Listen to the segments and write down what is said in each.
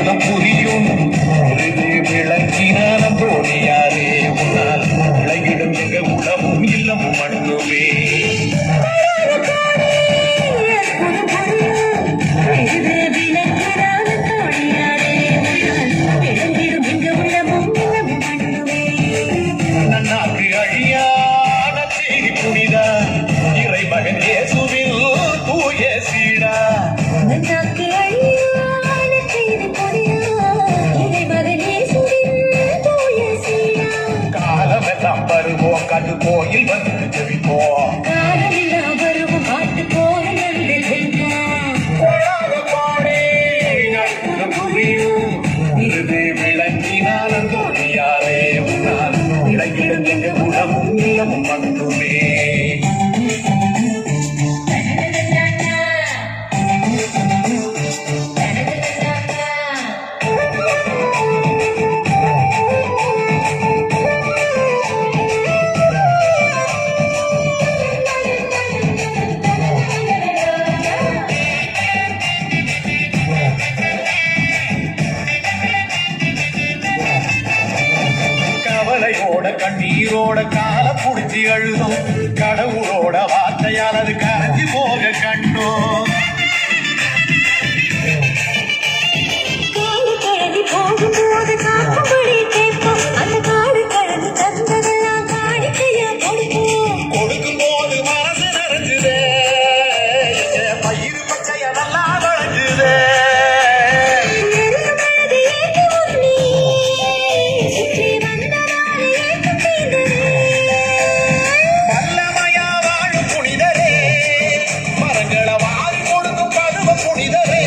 அற்புதம் புரியும் இது விளக்கினாலும் தோணியாரே உன்னால் விளங்கிடும் எங்க உலமும் இல்லமும் மண்ணுமே நன்னாக்கு அழியான செய்தி புனிதா இறைமகன் இயேசுவில் தூய சீடா காலமெல்லாம் வருவோம் கண்டு கோயில் வந்து ஜெபிப்போம் கொள்ளாத பாடே அற்புதம் புரியும் இது விளங்கினாலும் தோணியாரே உன்னால் விளங்கிடும் எங்க உலமும் இல்லமும் மண்ணுமே கவலையோட கண்ணீரோட கால புடிச்சு அழுதும் கடவுளோட வார்த்தையால் அது கரைஞ்சு போக கண்டோம் போகும்போது காக்கும்படி கேட்போம் அந்த காடு கடந்து தந்ததெல்லாம் காணிக்கையா கொடுப்போம் கொடுக்கும் போது மனசு நிறைஞ்சுதே எங்க பயிர் பச்சைய நல்லா வளைஞ்சுதே நெருங்குமனது ஏற்கவும் நீ சுற்றி வந்ததால் ஏற்றம் செய்ததே வல்லமையா வாழும் புனிதரே மரங்களை வாரி கொடுக்கும் பருவ புனிதரே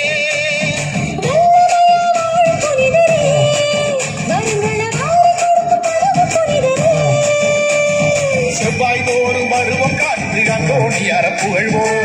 செவ்வாய் தோறும் பருவம் காத்து அந்தோணியார புகழ்வோம்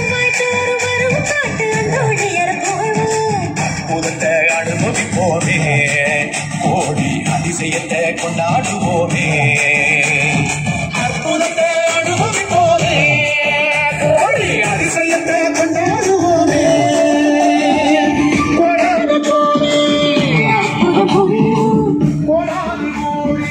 அற்புதத்தை அனுபவிப்போமே கோடி அதிசயத்தை கொண்டாடுவோமே அற்புதத்தை அனுபவிப்போமே கோடி அதிசயத்தை கொண்டாடுவோமே கொண்டாடு கோடி கொண்டாடு கோடி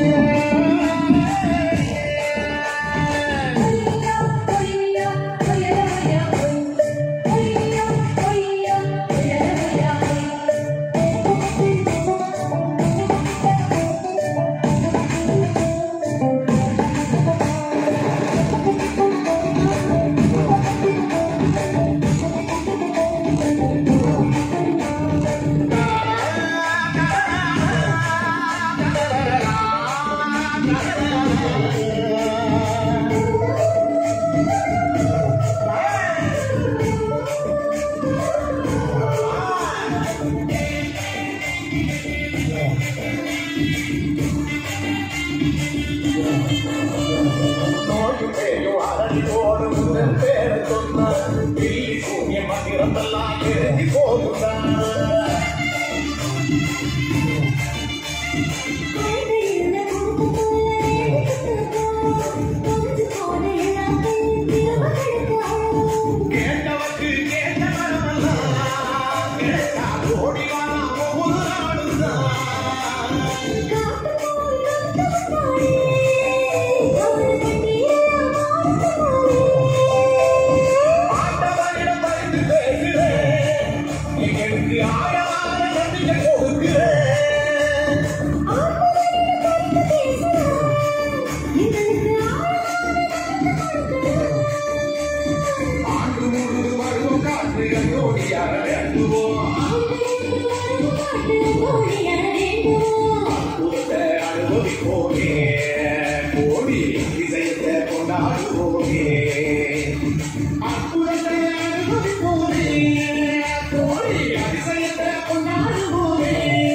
கேட்டவர்க்கு கேட்ட வரமெல்லாம் கிடைத்தா ஓடிவா ஒவ்வொரு நாளும் ஆண்டவரிடம் பரிந்து பேசுகிறேன் எங்களுக்கு ஆழமான நன்றியை கொடுக்கிறேன் ஆண்டு முழுவதும் வருவோம் காற்று கண்டோடியாக வேண்டுவோம் அற்புதத்தை அனுபவிப்போமே கோடி இசையத்தை கொண்டாடுவோமே அற்புதத்தை அனுபவிப்போமே கோடி அதிசயத்தை கொண்டாடுவோமே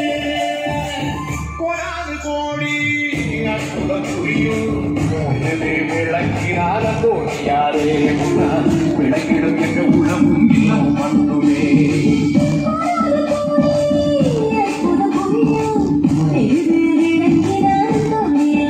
கோடாது கோடி அற்புதம் புரியும் கோயிலே விளக்கினால தோணியாரே உன்னால் விளக்கிடும் எங்க உணவும் இல்லம் மட்டுமே இது விளக்கினார்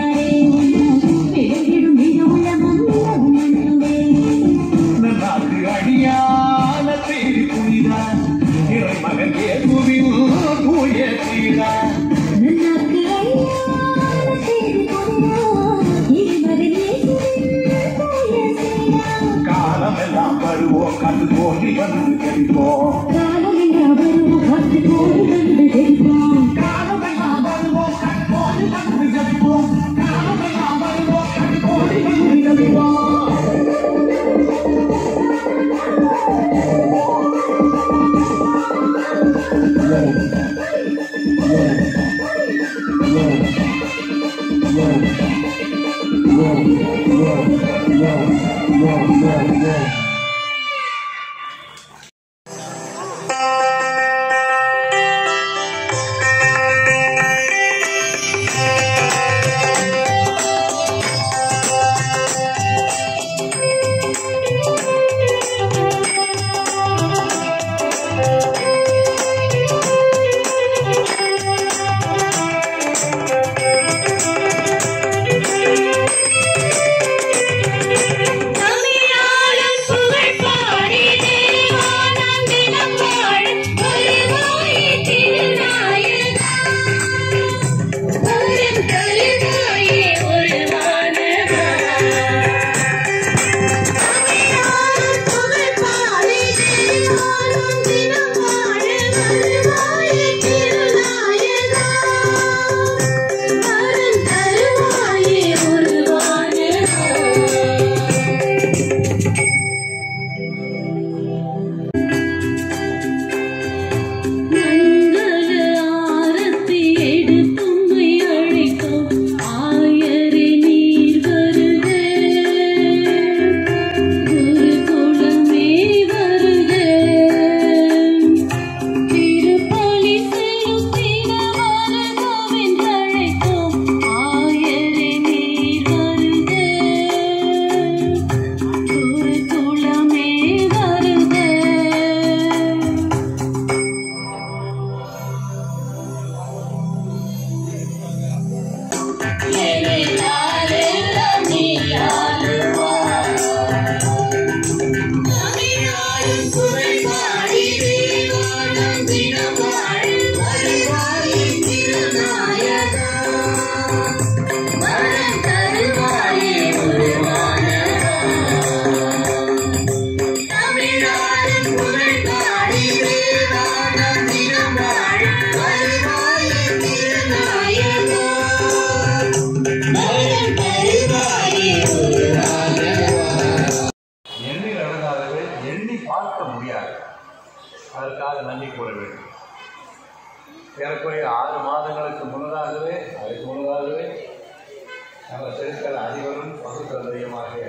ஏறக்குறைய ஆறு மாதங்களுக்கு முன்னதாகவே அதுக்கு முன்னதாகவே நம்ம திருத்தல அதிபரும் பகுத்தந்தையுமாகிய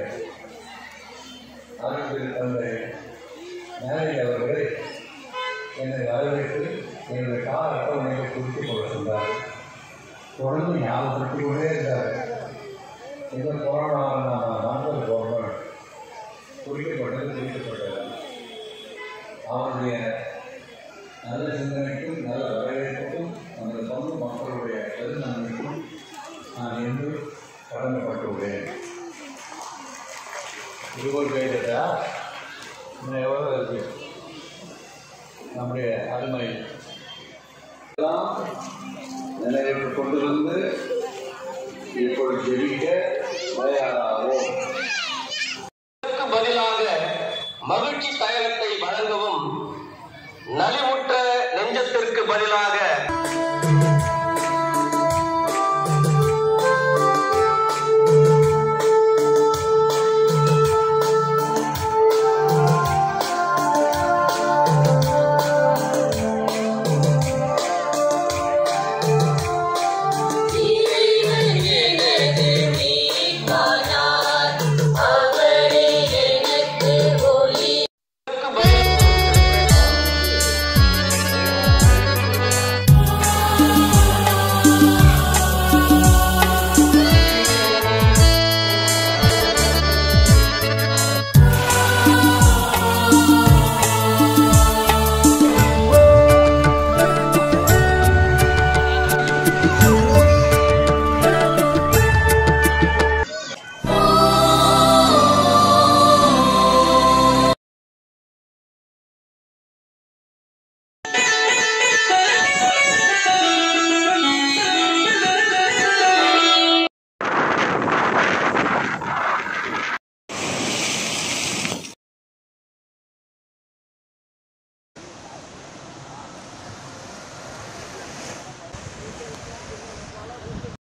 அருள் தந்தை மேலை அவர்களை என்னை வரவேற்று என்னுடைய கால அட்டவணையை குறித்துக் கொள்ள சொன்னார் தொடர்ந்து ஞாபகப்படுத்திக் கொண்டே இருந்தார் இந்த கொரோனாவில் நான் நண்பர் கவர்மெண்ட் குறிக்கப்பட்டது குறிக்கப்பட்டது அவருடைய நல்ல சிந்தனைக்கும் நல்ல வரவேற்புக்கும் நமது பங்கு மக்களுடைய பெருநன்மைக்கும் நான் என்று கடமைப்பட்டுள்ளேன் இருவர் கைதா இன்னும் எவ்வளோ இருக்கு நம்முடைய அருமை எல்லாம் நிலையற்று கொண்டிருந்து இப்பொழுது ஜெபிக்க தயாராகும் இதற்கு பதிலாக மகிழ்ச்சி தைலத்தை வழங்கவும் நலிவுற்ற நெஞ்சத்திற்கு பதிலாக